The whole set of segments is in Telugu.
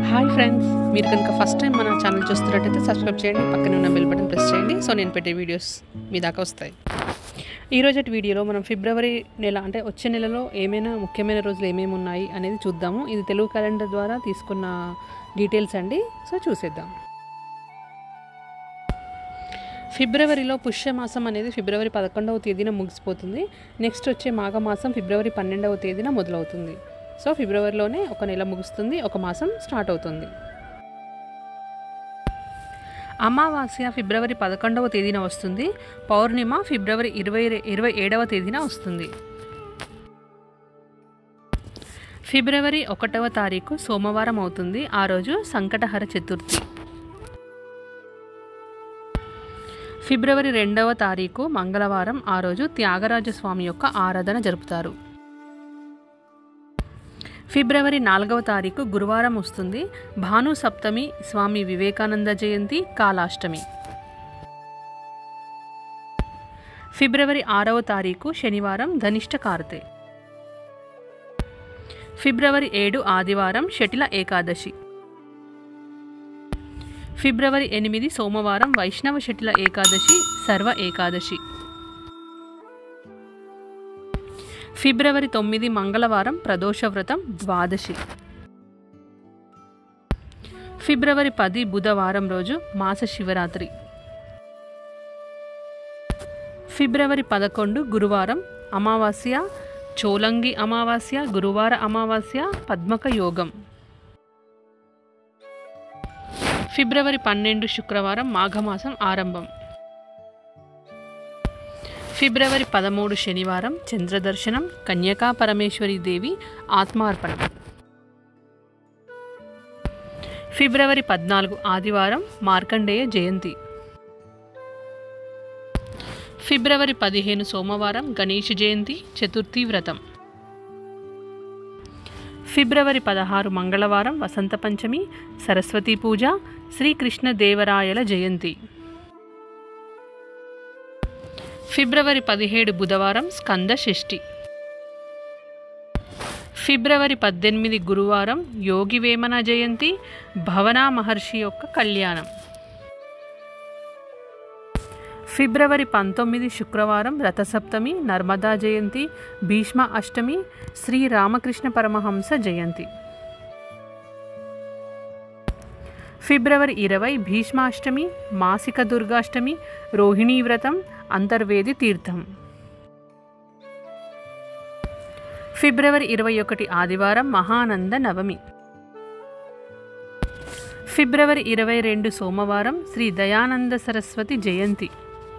హాయ్ ఫ్రెండ్స్ మీరు కనుక ఫస్ట్ టైం మన ఛానల్ చూస్తున్నట్టయితే సబ్స్క్రైబ్ చేయండి పక్కనే ఉన్న బెల్ బటన్ ప్రెస్ చేయండి సో నేను పెట్టే వీడియోస్ మీ దాకా వస్తాయి ఈ రోజటి వీడియోలో మనం ఫిబ్రవరి నెల అంటే వచ్చే నెలలో ఏమైనా ముఖ్యమైన రోజులు ఏమేమి ఉన్నాయి అనేది చూద్దాము ఇది తెలుగు క్యాలెండర్ ద్వారా తీసుకున్న డీటెయిల్స్ అండి సో చూసేద్దాం ఫిబ్రవరిలో పుష్యమాసం అనేది ఫిబ్రవరి పదకొండవ తేదీన ముగిసిపోతుంది నెక్స్ట్ వచ్చే మాఘమాసం ఫిబ్రవరి పన్నెండవ తేదీన మొదలవుతుంది సో ఫిబ్రవరిలోనే ఒక నెల ముగుస్తుంది ఒక మాసం స్టార్ట్ అవుతుంది అమావాస్య ఫిబ్రవరి పదకొండవ తేదీన వస్తుంది పౌర్ణిమ ఫిబ్రవరి ఇరవై ఇరవై ఏడవ తేదీన వస్తుంది ఫిబ్రవరి ఒకటవ తారీఖు సోమవారం అవుతుంది ఆ రోజు సంకటహర చతుర్థి ఫిబ్రవరి రెండవ తారీఖు మంగళవారం ఆ రోజు త్యాగరాజ స్వామి యొక్క ఆరాధన జరుపుతారు ఫిబ్రవరి నాలుగవ తారీఖు గురువారం వస్తుంది భాను సప్తమి స్వామి వివేకానంద జయంతి కాలాష్టమి ఫిబ్రవరి ఆరవ తారీఖు శనివారం ధనిష్ట కార్తె ఫిబ్రవరి ఏడు ఆదివారం షటిల ఏకాదశి ఫిబ్రవరి ఎనిమిది సోమవారం వైష్ణవ శటిల ఏకాదశి సర్వ ఏకాదశి ఫిబ్రవరి తొమ్మిది మంగళవారం ప్రదోష వ్రతం ద్వాదశి ఫిబ్రవరి పది బుధవారం రోజు మాస శివరాత్రి ఫిబ్రవరి పదకొండు గురువారం అమావాస్య చోలంగి అమావాస్య గురువార అమావాస్య పద్మక యోగం ఫిబ్రవరి పన్నెండు శుక్రవారం మాఘమాసం ఆరంభం ఫిబ్రవరి పదమూడు శనివారం చంద్రదర్శనం కన్యకా పరమేశ్వరి దేవి ఆత్మార్పణం ఫిబ్రవరి పద్నాలుగు ఆదివారం మార్కండేయ జయంతి ఫిబ్రవరి పదిహేను సోమవారం గణేష్ జయంతి చతుర్థి వ్రతం ఫిబ్రవరి పదహారు మంగళవారం వసంత పంచమి సరస్వతీ పూజ శ్రీకృష్ణ దేవరాయల జయంతి ఫిబ్రవరి పదిహేడు బుధవారం స్కంద షష్ఠి ఫిబ్రవరి పద్దెనిమిది గురువారం యోగి వేమన జయంతి భవనా మహర్షి యొక్క కళ్యాణం ఫిబ్రవరి పంతొమ్మిది శుక్రవారం రథసప్తమి నర్మదా జయంతి భీష్మ అష్టమి శ్రీ రామకృష్ణ పరమహంస జయంతి ఫిబ్రవరి ఇరవై భీష్మాష్టమి మాసిక దుర్గాష్టమి రోహిణీ వ్రతం అంతర్వేది తీర్థం ఫిబ్రవరి ఇరవై ఒకటి ఆదివారం మహానంద నవమి ఫిబ్రవరి ఇరవై రెండు సోమవారం శ్రీ దయానంద సరస్వతి జయంతి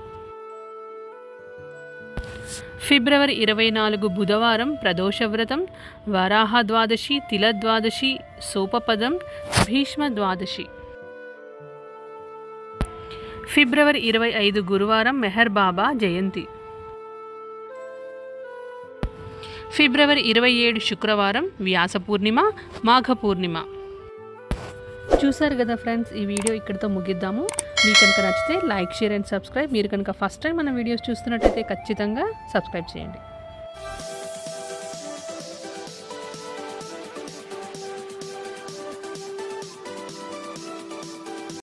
ఫిబ్రవరి ఇరవై నాలుగు బుధవారం ప్రదోష వ్రతం వరాహ ద్వాదశి తిల ద్వాదశి సోపపదం భీష్మ ద్వాదశి ఫిబ్రవరి ఇరవై ఐదు గురువారం మెహర్ బాబా జయంతి ఫిబ్రవరి ఇరవై ఏడు శుక్రవారం వ్యాస పూర్ణిమ మాఘ పూర్ణిమ చూసారు కదా ఫ్రెండ్స్ ఈ వీడియో ఇక్కడితో ముగిద్దాము మీకు కనుక నచ్చితే లైక్ షేర్ అండ్ సబ్స్క్రైబ్ మీరు కనుక ఫస్ట్ టైం మన వీడియోస్ చూస్తున్నట్టయితే ఖచ్చితంగా సబ్స్క్రైబ్ చేయండి